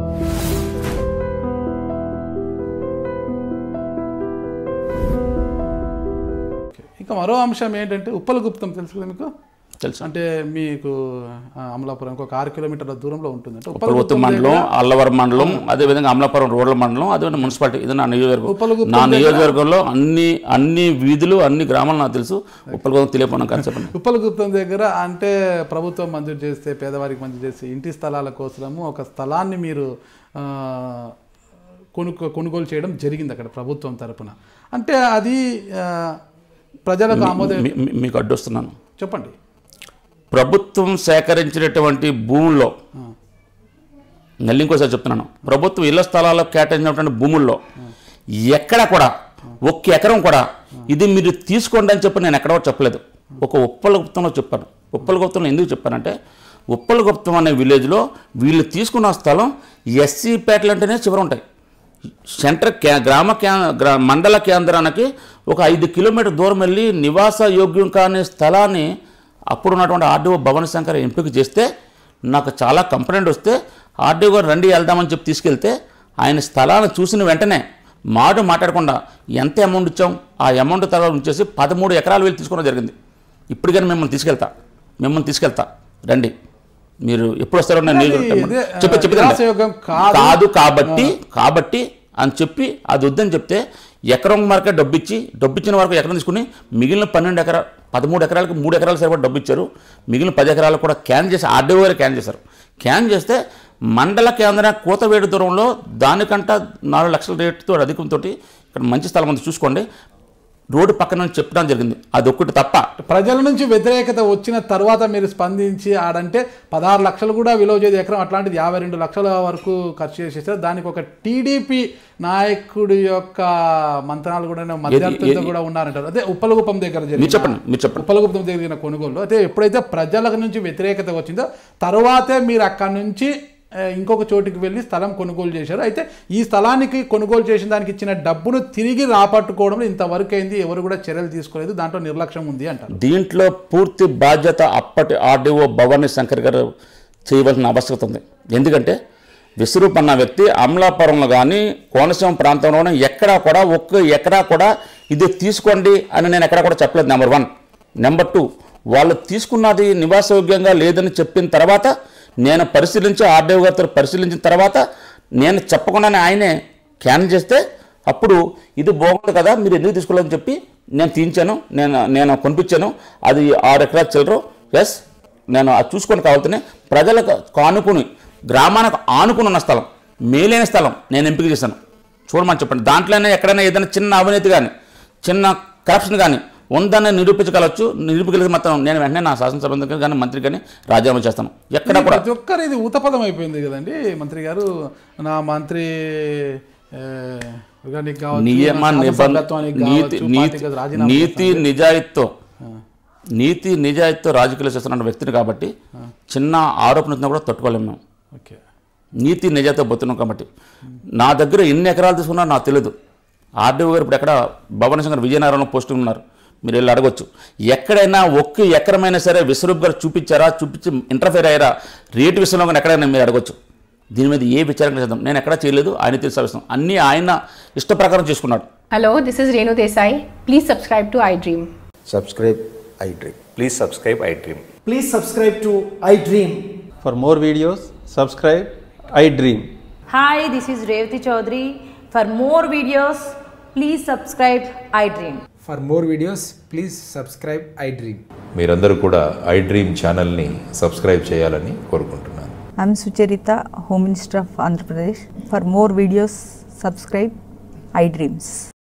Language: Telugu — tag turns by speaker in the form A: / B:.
A: ఇంకా మరో అంశం ఏంటంటే ఉప్పల గుప్తం తెలుసు కదా మీకు
B: తెలుసు
A: అంటే మీకు ఆ, అమలాపురం ఒక ఆరు కిలోమీటర్ల దూరంలో ఉంటుంది అంటే
B: ఉప్పలగుత్తి మండలం అల్లవరం మండలం అదేవిధంగా అమలాపురం రోడ్ల మండలం అదేవిధంగా మున్సిపాలిటీ ఇది నా నియోజకవర్గం
A: ఉప్పలగుప్తం
B: నా నియోజకవర్గంలో అన్ని అన్ని వీధులు అన్ని గ్రామాలు నాకు తెలుసు ఉప్పలగుత్తం తెలియపోయినా కానీ చెప్పండి
A: ఉప్పలగుప్తం దగ్గర అంటే ప్రభుత్వం మంజూరు చేస్తే పేదవారికి మంజూరు చేస్తే ఇంటి స్థలాల కోసము ఒక స్థలాన్ని మీరు ఆ, కొనుక్కో కొనుగోలు చేయడం జరిగింది అక్కడ ప్రభుత్వం తరపున అంటే అది ఆ, ప్రజలకు ఆమోద
B: మీ- మీ- మీకు అడ్డొస్తున్నాను
A: చెప్పండి
B: ప్రభుత్వం సేకరించినటువంటి భూముల్లో మళ్ళీ ఇంకోసారి చెప్తున్నాను ప్రభుత్వం ఇళ్ల స్థలాల్లో కేటాయించినటువంటి భూముల్లో ఎక్కడ కూడా ఒక్క ఎకరం కూడా ఇది మీరు తీసుకోండి అని చెప్పి నేను ఎక్కడ కూడా చెప్పలేదు ఒక ఉప్పలగుప్తంలో చెప్పాను ఉప్పలగుప్తంలో ఎందుకు చెప్పానంటే ఉప్పలగుప్తం అనే విలేజ్లో వీళ్ళు తీసుకున్న స్థలం ఎస్సీ పేటలు అంటేనే చివర ఉంటాయి సెంటర్ కే గ్రామ కే గ్రా మండల కేంద్రానికి ఒక ఐదు కిలోమీటర్ దూరం వెళ్ళి నివాస యోగ్యం కాని స్థలాన్ని అప్పుడు ఉన్నటువంటి ఆర్డీఓ భవన శంకర్ ఎంపిక చేస్తే నాకు చాలా కంప్లైంట్ వస్తే ఆర్డీఓ గారు రండి వెళ్దామని చెప్పి తీసుకెళ్తే ఆయన స్థలాన్ని చూసిన వెంటనే మాట మాట్లాడకుండా ఎంత అమౌంట్ ఇచ్చాం ఆ అమౌంట్ తర్వాత ఉంచేసి పదమూడు ఎకరాలు వెళ్ళి తీసుకోవడం జరిగింది ఇప్పటికైనా మిమ్మల్ని తీసుకెళ్తా మిమ్మల్ని తీసుకెళ్తా రండి మీరు ఎప్పుడు వస్తారో నేను నియోజకవర్గం
A: ఇదే,
B: చెప్పి చెప్పి
A: నిరాశయోగం కాదు.
B: కాదు కాబట్టి కాబట్టి అని చెప్పి అది వద్దని చెప్తే ఎకరం వరకే డబ్బు ఇచ్చి డబ్బు ఇచ్చిన వరకు ఎకరం తీసుకుని మిగిలిన పన్నెండు ఎకరా పదమూడు ఎకరాలకు మూడు ఎకరాలు సరిపడా డబ్బు ఇచ్చారు మిగిలిన పది ఎకరాలు కూడా క్యాన్ చేసి ఆర్డీఓ గారు క్యాన్ చేశారు క్యాన్ చేస్తే మండల కేంద్ర కూతవేడు దూరంలో దానికంట నాలుగు లక్షల రేటుతో అధికంతో ఇక్కడ మంచి స్థలం ఉంది చూసుకోండి రోడ్డు పక్కన నుంచి చెప్పడం జరిగింది అది ఒక్కటి తప్ప
A: ప్రజల నుంచి వ్యతిరేకత వచ్చిన తర్వాత మీరు స్పందించి ఆడంటే పదహారు లక్షలు కూడా విలువ చేసే ఎకరం అట్లాంటిది యాభై రెండు లక్షల వరకు ఖర్చు చేసేసారు దానికి ఒక టీడీపీ నాయకుడి యొక్క మంత్రాలు కూడా మధ్యర్థులతో కూడా ఉన్నారంటారు అదే ఉప్పలగుప్పం దగ్గర
B: మీరు
A: జరిగిన
B: చెప్పండి మీరు చెప్పండి
A: ఉప్పలగుప్తం దగ్గర జరిగిన కొనుగోలు అయితే ఎప్పుడైతే ప్రజల నుంచి వ్యతిరేకత వచ్చిందో తర్వాతే మీరు అక్కడి నుంచి ఆ, ఇంకొక చోటుకి వెళ్ళి స్థలం కొనుగోలు చేశారు అయితే ఈ స్థలానికి కొనుగోలు చేసిన దానికి ఇచ్చిన డబ్బును తిరిగి రాపట్టుకోవడంలో ఇంతవరకు అయింది ఎవరు కూడా చర్యలు తీసుకోలేదు దాంట్లో నిర్లక్ష్యం ఉంది అంటారు
B: దీంట్లో పూర్తి బాధ్యత అప్పటి ఆర్డీఓ భవానీ శంకర్ గారు చేయవలసిన ఆవశ్యకత ఉంది ఎందుకంటే విశ్వరూప్ అన్న వ్యక్తి అమలాపురంలో కానీ కోనసీమ ప్రాంతంలోనే ఎక్కడా కూడా ఒక్క ఎకరా కూడా ఇది తీసుకోండి అని నేను ఎక్కడా కూడా చెప్పలేదు నెంబర్ వన్ నెంబర్ టూ వాళ్ళు తీసుకున్నది నివాసయోగ్యంగా లేదని చెప్పిన తర్వాత నేను పరిశీలించి ఆర్డీఓ గారితో పరిశీలించిన తర్వాత నేను చెప్పకుండానే ఆయనే క్యాన్ చేస్తే అప్పుడు ఇది బాగుంది కదా మీరు ఎందుకు తీసుకోలేదని చెప్పి నేను తీయించాను నేను నేను కొనిపించాను అది ఆరు ఎకరాల చిల్లరు ఎస్ నేను అది చూసుకొని కావాలని ప్రజలకు ఆనుకుని గ్రామానికి ఆనుకుని ఉన్న స్థలం మేలైన స్థలం నేను ఎంపిక చేశాను చూడమని చెప్పండి దాంట్లోనే ఎక్కడైనా ఏదైనా చిన్న అవినీతి కానీ చిన్న కరప్షన్ కానీ ఉందని నిరూపించగలచ్చు నిరూపించగలిగితే మాత్రం నేను వెంటనే నా శాసనసభ కానీ మంత్రి కానీ రాజీనామా చేస్తాను ఎక్కడ కూడా
A: ప్రతి ఒక్కరు ఇది ఊతపదం అయిపోయింది కదండి మంత్రి గారు నా మంత్రి ఏ, వర్గానికి కావచ్చు,
B: నియమ
A: నా
B: నిబంధన
A: శాసనసభ్యత్వానికి
B: నీతి
A: కావచ్చు,
B: నీతి
A: పార్టీకి రాజీనామా
B: నీతి నిజాయితీతో నీతి నిజాయితీతో రాజకీయాలు చేస్తున్న వ్యక్తిని కాబట్టి చిన్న ఆరోపణ వచ్చినా కూడా తట్టుకోలేము మేము
A: ఓకే
B: నీతి నిజాయితీతో బతున్నాం కాబట్టి నా దగ్గర ఎన్ని ఎకరాలు తీసుకున్నా నాకు తెలియదు ఆర్డీఓ గారు ఇప్పుడు ఎక్కడ భవన శంకర్ విజయనగరంలో పోస్టింగ్ ఉన్నారు మీరు వెళ్ళి అడగొచ్చు ఎక్కడైనా ఒక్క ఎకరమైనా సరే విశ్వరూప్ గారు చూపించారా చూపించి ఇంటర్ఫేర్ అయ్యారా రేటు విషయంలో కానీ ఎక్కడైనా మీరు అడగొచ్చు దీని మీద ఏ విచారణ చేద్దాం నేను ఎక్కడా చేయలేదు ఆయన తెలుసు అన్నీ ఆయన ఇష్ట ప్రకారం చేసుకున్నాడు
C: Hello, this is Renu Desai. Please subscribe to iDream.
D: subscribe iDream.
E: Please subscribe iDream.
F: Please subscribe to iDream.
G: For more videos, subscribe I Dream.
H: Hi, this is Revati Chaudhary. For more videos, please subscribe iDream.
F: For more videos, please subscribe iDream.
E: మీరందరూ కూడా iDream ఛానల్ని సబ్స్క్రైబ్ చేయాలని కోరుకుంటున్నాను
I: I'm Sucharita, Home Minister of Andhra Pradesh. For more videos, subscribe iDreams.